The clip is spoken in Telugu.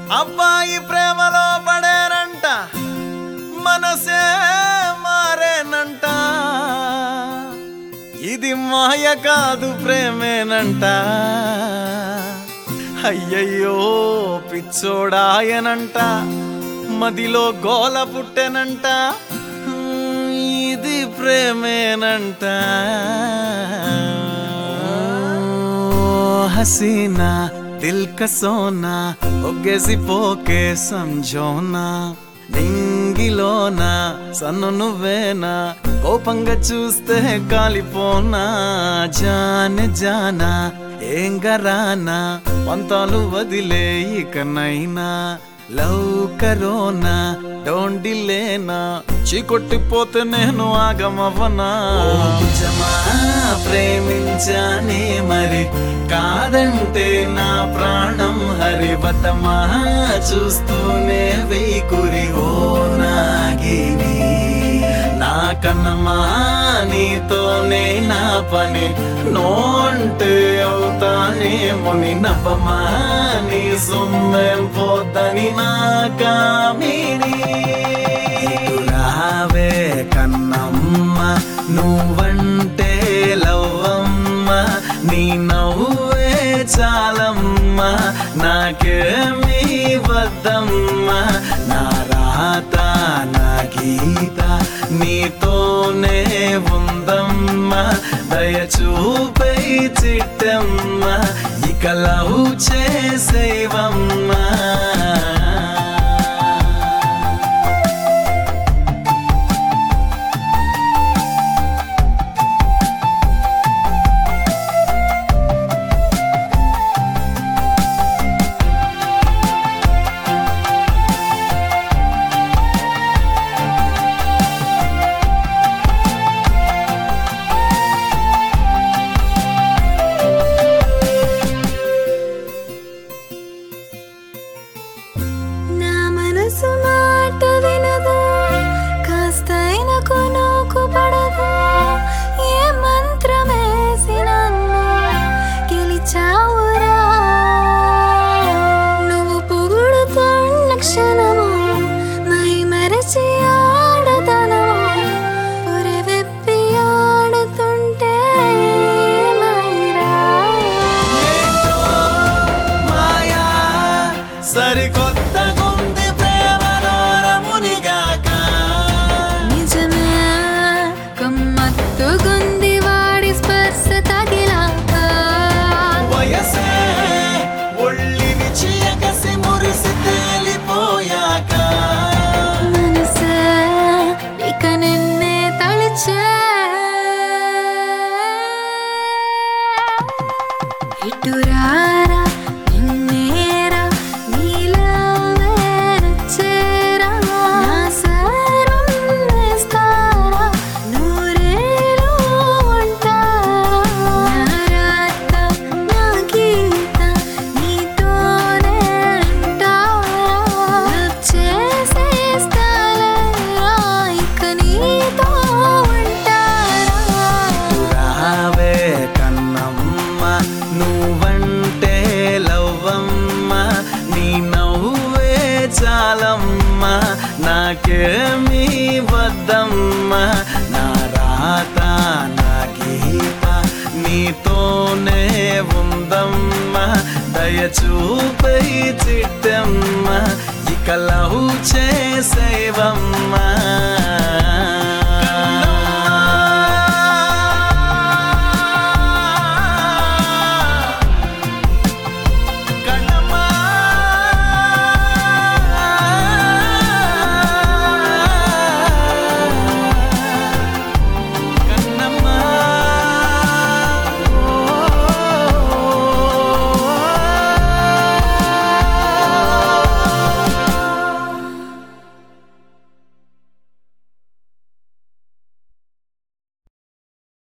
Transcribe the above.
అబ్బాయి ప్రేమలో పడేనంట మనసే మారేనంట ఇది మాయ కాదు ప్రేమేనంట అయ్యయ్యో పిచ్చోడాయనంట మదిలో గోల పుట్టెనంట హ్మ్, ఇది ప్రేమేనంట హసీనా దిల్ కా సోనా ఒగ్గేసి పోకే సంజోనా నింగిలోన సన్ను నువ్వేనా కోపంగా చూస్తే కాలిపోనా జాన జానా ఏం గరానా పంతాలు వదిలే ఇకనైనా లవ్ కరోనా డోంట్ డిలేనా చీకొట్టిపోతే నేను ఆగమవనా జమా ప్రేమించానే మరి కాదంటే నా ప్రాణం హరివతమా చూస్తూనే వేకురి ఓ నాగిని నా కన్నమా నీతోనే నా పని నోంటే అవుతానే ముని నవ్వమా నీ సొమ్మేం పోతని నా కామిని రావే కన్నమ్మ నువ్వంటే లవ్వమ్మ నీ నవ్వే చాలమ్మ నాకేమీ వద్దమ్మ నా రాత నా గీత నీతోనే ఉందమ్మ దయ చూపై చిట్టమ్మ ఇక లవ్ చేసేవమ్మా నా మనసు మాట వినదు కాస్తైన కొనుకు పడదు ఏ మంత్రమేసి నన్ను గెలిచావురా నువ్వు పొగుడుతున్న క్షణము మై మరచి ఆడతనము పురవెప్పి ఆడుతుంటే మైరా ఏంటో మాయా సరికొత్త గుంది ప్రేమలో రమునిగాక నిజమే గమ్మత్తుగుంది వాడి స్పర్శ తగిలాక వయసే ఒళ్ళిని చీయకసి మురిసి తేలిపోయాక మనసే ఇక నిన్నే తలిచే ఇటురారా నిన్నేరా నీలా వేరచ్చేరా నా సర్వం వేస్తారా నూరేళ్ళు ఉంటారా నా రాత నా గీత నీతోనే అంటారా లవ్ చేసేస్తాలేరా ఇక నీతో ఉంటారా రావే కన్నమ్మ నువ్వంటే లవ్వమ్మ నీ నవ్వే చాలమ్మ నాకేమీ వద్దమ్మ నా రాత నా గీత నీతోనే ఉందమ్మ దయ చూపై చిట్టమ్మ ఇక లవ్ చేసేవమ్మ